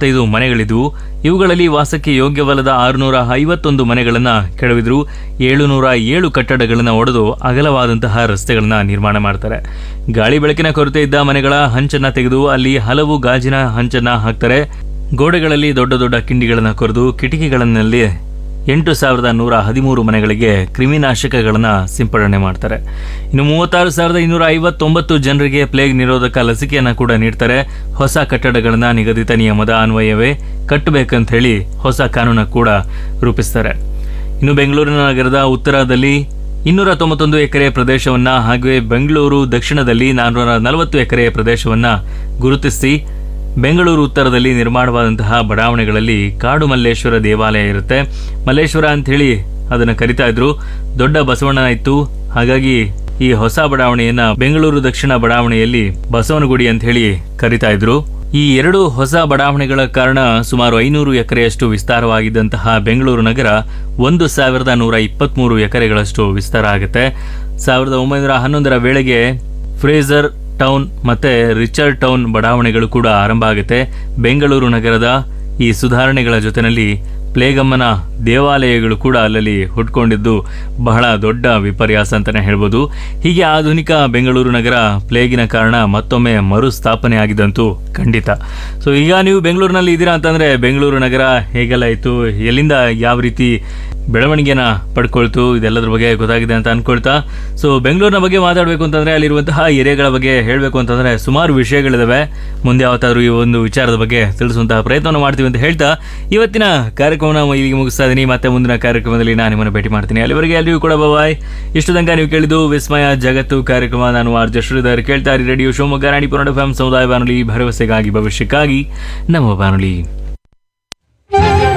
ಎಪ್ಪತ್ತೈದು ಮನೆಗಳಿದ್ವು ಇವುಗಳಲ್ಲಿ ವಾಸಕ್ಕೆ ಯೋಗ್ಯವಲ್ಲದ ಆರುನೂರ ಐವತ್ತೊಂದು ಮನೆಗಳನ್ನು ಕೆಡವಿದ್ರು ಏಳುನೂರ ಏಳು ಕಟ್ಟಡಗಳನ್ನು ಒಡೆದು ಅಗಲವಾದಂತಹ ರಸ್ತೆಗಳನ್ನ ನಿರ್ಮಾಣ ಮಾಡ್ತಾರೆ ಗಾಳಿ ಬೆಳಕಿನ ಕೊರತೆ ಇದ್ದ ಮನೆಗಳ ಹಂಚನ್ನ ತೆಗೆದು ಅಲ್ಲಿ ಹಲವು ಗಾಜಿನ ಹಂಚನ್ನ ಹಾಕ್ತಾರೆ ಗೋಡೆಗಳಲ್ಲಿ ದೊಡ್ಡ ದೊಡ್ಡ ಕಿಂಡಿಗಳನ್ನು ಕೊರೆದು ಕಿಟಕಿಗಳಲ್ಲಿ ಎಂಟು ಸಾವಿರದ ನೂರ ಹದಿಮೂರು ಮನೆಗಳಿಗೆ ಕ್ರಿಮಿನಾಶಕಗಳನ್ನು ಸಿಂಪಡಣೆ ಮಾಡ್ತಾರೆ ಇನ್ನು ಮೂವತ್ತಾರು ಸಾವಿರದ ಇನ್ನೂರ ಐವತ್ತೊಂಬತ್ತು ಜನರಿಗೆ ಪ್ಲೇಗ್ ನಿರೋಧಕ ಲಸಿಕೆಯನ್ನು ಕೂಡ ನೀಡ್ತಾರೆ ಹೊಸ ಕಟ್ಟಡಗಳನ್ನು ನಿಗದಿತ ನಿಯಮದ ಅನ್ವಯವೇ ಕಟ್ಟಬೇಕಂತ ಹೇಳಿ ಹೊಸ ಕಾನೂನು ಕೂಡ ರೂಪಿಸ್ತಾರೆ ಇನ್ನು ಬೆಂಗಳೂರು ನಗರದ ಉತ್ತರದಲ್ಲಿ ಇನ್ನೂರ ತೊಂಬತ್ತೊಂದು ಎಕರೆ ಪ್ರದೇಶವನ್ನ ಹಾಗೆಯೇ ಬೆಂಗಳೂರು ದಕ್ಷಿಣದಲ್ಲಿ ನಾನ್ನೂರ ನಲವತ್ತು ಎಕರೆ ಪ್ರದೇಶವನ್ನ ಗುರುತಿಸಿ ಬೆಂಗಳೂರು ಉತ್ತರದಲ್ಲಿ ನಿರ್ಮಾಣವಾದಂತಹ ಬಡಾವಣೆಗಳಲ್ಲಿ ಕಾಡು ಮಲ್ಲೇಶ್ವರ ದೇವಾಲಯ ಇರುತ್ತೆ ಮಲ್ಲೇಶ್ವರ ಅಂತ ಹೇಳಿ ಅದನ್ನ ಕರಿತಾ ಇದ್ರು ದೊಡ್ಡ ಬಸವಣ್ಣ ಇತ್ತು ಹಾಗಾಗಿ ಈ ಹೊಸ ಬಡಾವಣೆಯನ್ನ ಬೆಂಗಳೂರು ದಕ್ಷಿಣ ಬಡಾವಣೆಯಲ್ಲಿ ಬಸವನಗುಡಿ ಅಂತ ಹೇಳಿ ಕರಿತಾ ಇದ್ರು ಈ ಎರಡು ಹೊಸ ಬಡಾವಣೆಗಳ ಕಾರಣ ಸುಮಾರು ಐನೂರು ಎಕರೆಯಷ್ಟು ವಿಸ್ತಾರವಾಗಿದ್ದಂತಹ ಬೆಂಗಳೂರು ನಗರ ಒಂದು ಸಾವಿರದ ನೂರ ಇಪ್ಪತ್ಮೂರು ಎಕರೆಗಳಷ್ಟು ವಿಸ್ತಾರ ಆಗುತ್ತೆ ಸಾವಿರದ ಒಂಬೈನೂರ ಹನ್ನೊಂದರ ವೇಳೆಗೆ ಫ್ರೇಜರ್ ಟೌನ್ ಮತ್ತೆ ರಿಚರ್ಡ್ ಟೌನ್ ಬಡಾವಣೆಗಳು ಕೂಡ ಆರಂಭ ಆಗುತ್ತೆ ಬೆಂಗಳೂರು ನಗರದ ಈ ಸುಧಾರಣೆಗಳ ಜೊತೆಯಲ್ಲಿ ಪ್ಲೇಗಮ್ಮನ ದೇವಾಲಯಗಳು ಕೂಡ ಅಲ್ಲಲ್ಲಿ ಹುಟ್ಕೊಂಡಿದ್ದು ಬಹಳ ದೊಡ್ಡ ವಿಪರ್ಯಾಸ ಅಂತಾನೆ ಹೇಳ್ಬೋದು ಹೀಗೆ ಆಧುನಿಕ ಬೆಂಗಳೂರು ನಗರ ಪ್ಲೇಗಿನ ಕಾರಣ ಮತ್ತೊಮ್ಮೆ ಮರುಸ್ಥಾಪನೆ ಆಗಿದ್ದಂತೂ ಖಂಡಿತ ಸೊ ಈಗ ನೀವು ಬೆಂಗಳೂರಿನಲ್ಲಿ ಇದ್ದೀರಾ ಅಂತಂದ್ರೆ ಬೆಂಗಳೂರು ನಗರ ಹೇಗೆಲ್ಲ ಇತ್ತು ಎಲ್ಲಿಂದ ಯಾವ ರೀತಿ ಬೆಳವಣಿಗೆನ ಪಡ್ಕೊಳ್ತು ಇದೆಲ್ಲದ್ರ ಬಗ್ಗೆ ಗೊತ್ತಾಗಿದೆ ಅಂತ ಅನ್ಕೊಳ್ತಾ ಸೊ ಬೆಂಗಳೂರಿನ ಬಗ್ಗೆ ಮಾತಾಡಬೇಕು ಅಂತಂದ್ರೆ ಅಲ್ಲಿರುವಂತಹ ಏರಿಯಾಗಳ ಬಗ್ಗೆ ಹೇಳಬೇಕು ಅಂತಂದ್ರೆ ಸುಮಾರು ವಿಷಯಗಳಿದಾವೆ ಮುಂದೆ ಯಾವತ್ತಾದ್ರೂ ಈ ಒಂದು ವಿಚಾರದ ಬಗ್ಗೆ ತಿಳಿಸುವಂತಹ ಪ್ರಯತ್ನವನ್ನು ಮಾಡ್ತೀವಿ ಅಂತ ಹೇಳ್ತಾ ಇವತ್ತಿನ ಕಾರ್ಯಕ್ರಮನ ಇಲ್ಲಿಗೆ ಮುಗಿಸ್ತಾ ಇದೀನಿ ಮತ್ತೆ ಮುಂದಿನ ಕಾರ್ಯಕ್ರಮದಲ್ಲಿ ನಾನು ನಿಮ್ಮನ್ನು ಭೇಟಿ ಮಾಡ್ತೀನಿ ಅಲ್ಲಿವರೆಗೆ ಎಲ್ಲರಿಗೂ ಕೂಡ ಬಾಯ್ ಇಷ್ಟು ತನಕ ನೀವು ಕೇಳಿದ್ದು ವಿಸ್ಮಯ ಜಗತ್ತು ಕಾರ್ಯಕ್ರಮ ನಾನು ಆರ್ ಶ್ರೀಧರ್ ಕೇಳ್ತಾ ಇರಿ ರೇಡಿಯೋ ಶಿವಮೊಗ್ಗ ರಾಣಿ ಪುರಾಣ ಎಫ್ ಸಮುದಾಯ ಬಾನುಲಿ ಭರವಸೆಗಾಗಿ ಭವಿಷ್ಯಕ್ಕಾಗಿ ನಮ್ಮ ಬಾನುಲಿ